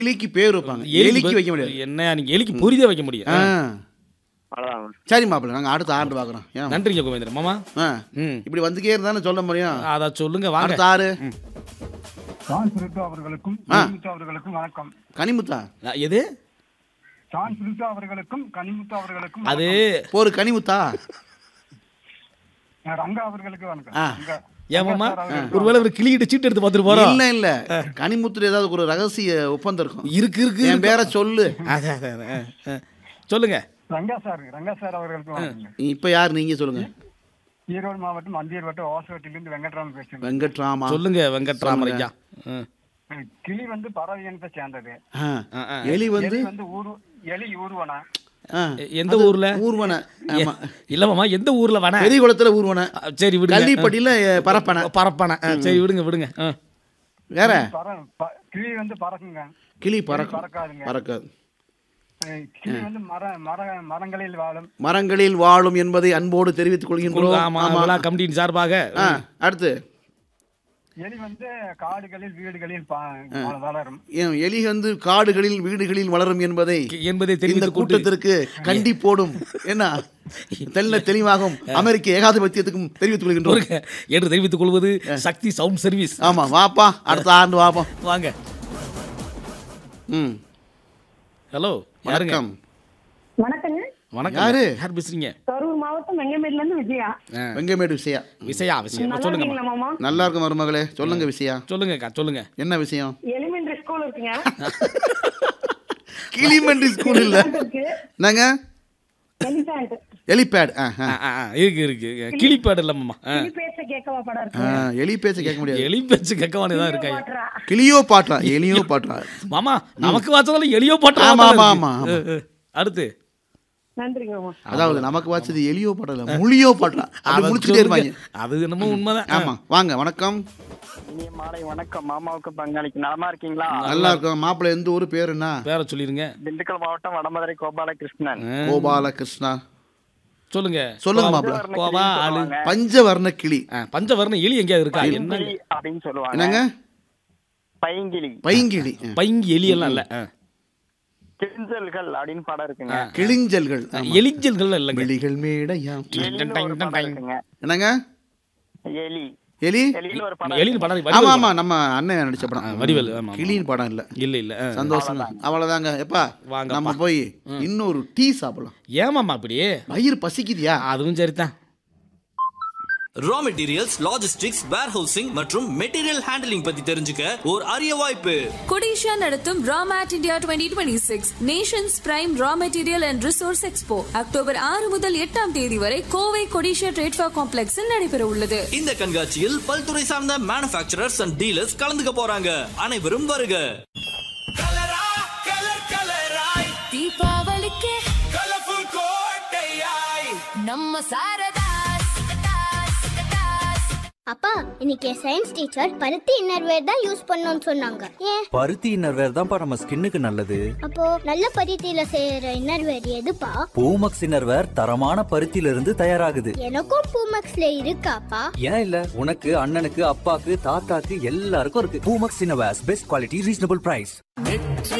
கிளிக்கு பேர் வைப்பாங்க எலிக்கு வைக்க முடியாது என்ன நீங்க எலிக்கு பொரிதே வைக்க முடியும் ஆ. அவ்வளோதான் சரி மாப்பிள்ள நாங்கள் அடுத்த ஆண்டு பார்க்குறோம் ஏன் நன்றிங்க கோவிந்தர் மாமா ஆ ம் இப்படி வந்துக்கே இருந்தானே சொல்ல முடியும் அத சொல்லுங்க வாங்க அடுத்த ஆறு ஜான் சிறுத்து அவர்களுக்கும் ஆ. கனிமுத்து அவர்களுக்கும் வணக்கம் கனிமுத்தா அ, எது ஜான் சிறுத்து அவர்களுக்கும் கனிமுத்து அவர்களுக்கும் அது போரு கனிமுத்தா வணக்கம். ரங்கா அவர்களுக்கு வணக்கம் ஆ. ரங்கா. ஏன் மாமா ரங்கா சார் அவர்களுக்கு ஒருவேளை ஒரு கிளிக்கிட்ட சீட்டு எடுத்து பார்த்துட்டு போறோம் இல்ல இல்ல கனிமுத்துல ஏதாவது ஒரு ரகசிய ஒப்பந்தம் இருக்கும் இருக்கு இருக்கு என் பேரை சொல்லு அதான், அதான், அதான். ஆ, சொல்லுங்க ரங்கா சார் ரங்கா சார் அவர்களுக்கு வணக்கம் இப்ப யார் நீங்க சொல்லுங்க ஈரோடு மாவட்டம் அந்தியூர் வட்டம் ஓசவட்டிலிருந்து வெங்கட்ராமன் பேசுறேன் வெங்கட்ராமா சொல்லுங்க வெங்கட்ராமரையா கிளி வந்து பறவை இனத்தை சேர்ந்தது ஆ. ஆ, ஆ. எலி வந்து எலி வந்து ஊரு எலி ஊர்வன ஆ. எந்த ஊர்ல ஊர்வன ஆமா இல்ல மாமா எந்த ஊர்ல வேணா பெரிய குளத்துல ஊர்வன சரி விடுங்க கள்ளிப்பட்டியில பரப்பன பரப்பான சரி விடுங்க விடுங்க ஆ. வேற பற ப- கிளி வந்து பறக்குங்க கிளி பறக்கும் பறக்காதுங்க பறக்காது அஹ் கிளி வந்து மர மர மரங்களில் வாழும் மரங்களில் வாழும் என்பதை அன்போடு தெரிவித்துக் கொள்கின்றோம் ஆமா ஆமா. விழா கமிட்டியின் சார்பாக ஆ, அடுத்து எலி வந்து காடுகளில் வீடுகளில் பா- வளரும் ஏன், எலி வந்து காடுகளில் வீடுகளில் வளரும் என்பதை என்பதை இந்த தெரிவித்துக் கொண்டு கூட்டத்திற்கு கண்டிப்போடும் என்ன தெல்ல தெளிவாகவும் அமெரிக்க ஏகாதிபத்தியத்துக்கும் தெரிவித்துக் கொள்கின்றோம் ஒருங்க என்று தெரிவித்துக் கொள்வது சக்தி சவுண்ட் சர்வீஸ் ஆமா வாப்பா அடுத்த ஆண்டு வாப்போம் வாங்க ம் ஹலோ யாருங்க வணக்கம் வணக்கங்க வணக்கம் யாரு? யார் பேசுறீங்க கரூர் மாவட்டம் வெங்கமேட்ல இருந்து விஜயா ஆ, வெங்கமேடு விசையா விசையா விஷயம் நல்லா சொல்லுங்க இருக்கீங்களா மாமா நல்லா இருக்கும் மருமகளே சொல்லுங்க விசையா சொல்லுங்க அக்கா சொல்லுங்க என்ன விஷயம் எலிமெண்டரி ஸ்கூல் இருக்குங்க கிளிமெண்ட்ரி ஸ்கூல் இல்ல இருக்கு என்னங்க எலிஃபேண்ட் எலிபேட் ஆ ஆ. ஆ, ஆ, ஆ, இருக்கு இருக்கு கிளிப்பாடு இல்ல மாமா ஆ. கிளி பேச கேட்கவா படம் ஆ, இருக்கு எலி பேச்ச கேட்க முடியாது எலி பேச்சு கேட்கவானே தான் இருக்கா பாட்டுறா. கிளியோ பாட்டா எலியோ பாட்டா மாமா நமக்கு வாச்சதால எலியோ பாட்டு ஆமா, ஆமா, ஆமா, ஆமா. அடுத்து நன்றிங்க மாமா அதாவது நமக்கு வாச்சது எலியோ பாட்டா இல்ல முழியோ பாட்டா அப்படி அதை முடிச்சுட்டே சொல்லுங்க. இருப்பாங்க அது என்னமோ உண்மைதான் ஆமா வாங்க வணக்கம் இனிய மாலை வணக்கம் மாமாவுக்கு பங்காளிக்கு நலமா இருக்கீங்களா நல்லா இருக்கும் மாப்பிள்ளை எந்த ஊர் பேர் என்ன பேர சொல்லிருங்க திண்டுக்கல் மாவட்டம் வடமதுரை கோபாலகிருஷ்ணன் ஆ, கோபால கிருஷ்ணா சொல்லுங்க சொல்லுங்க கோவா- மாப்பிள்ள கோவா ஆளு பஞ்சவர்ண கிளி ஆ, பஞ்சவர்ண எலி எங்கேயாவது இருக்கா என்ன பைங்கிளி அப்படின்னு சொல்லுவாங்க என்னங்க பைங்கிளி பைங்கிளி ஆ. பைங்கி எலி எல்லாம் இல்ல ஆ. கிழிஞ்சல்கள் அப்படின்னு படம் இருக்குங்க கிளிஞ்சல்கள் ஆமா. எலிஞ்சல்கள் இல்லைங்க விழிகள் மேடையாம் எலின்னு ஒரு படம் இருக்குங்க என்னங்க எலி எலி எலின்னு ஒரு படம் எலின்னு படம் ஆமா வடிவேல் ஆமா நம்ம அண்ணன் நடிச்ச ஆ, படம் வடிவேல் ஆமா ஆமா. கிளியின் படம் இல்ல இல்ல இல்ல ஆ. சந்தோஷம் அவ்வளவுதாங்க எப்பா வாங்கப்பா. நம்ம போய் இன்னொரு டீ சாப்பிடலாம் ஏமாமா அப்படியே வயிறு பசிக்குதியா அதுவும் சரிதான் ரா மெட்டீரியல்ஸ் லாஜிஸ்டிக்ஸ் வேர்ஹவுசிங் மற்றும் மெட்டீரியல் ஹேண்டலிங் பத்தி தெரிஞ்சுக்க ஒரு அரிய வாய்ப்பு கொடிஷா நடத்தும் Ramet India twenty twenty six nations prime raw material and resource expo October ஆறு முதல் எட்டாம் தேதி வரை கோவை கொடிஷா ட்ரேட்ஃபா காம்ப்ளெக்ஸில் நடைபெற உள்ளது இந்த கண்காட்சியில் பல்துறை சார்ந்த மேனுஃபேக்சரர்ஸ் அண்ட் டீலர்ஸ் கலந்துக்க போறாங்க அனைவரும் வருக தீபாவளிக்கு நம்ம சாரதாஸ் அப்பா இன்னைக்கு என் சயின்ஸ் டீச்சர் பருத்தி இன்னர்வேர் தான் யூஸ் பண்ணணும்னு சொன்னாங்க ஏன் பருத்தி இன்னர்வேர் தான்ப்பா நம்ம ஸ்கின்னுக்கு நல்லது அப்போ நல்ல பருத்தியில செய்யற இன்னர்வேர் எதுப்பா பூமக்ஸ் இன்னர்வேர் தரமான பருத்தியில இருந்து தயாராகுது எனக்கும் பூமக்ஸ்ல இருக்காப்பா ஏன் இல்ல உனக்கு அண்ணனுக்கு அப்பாக்கு தாத்தாக்கு எல்லாருக்கும் இருக்கு Poomex innerwears best quality reasonable price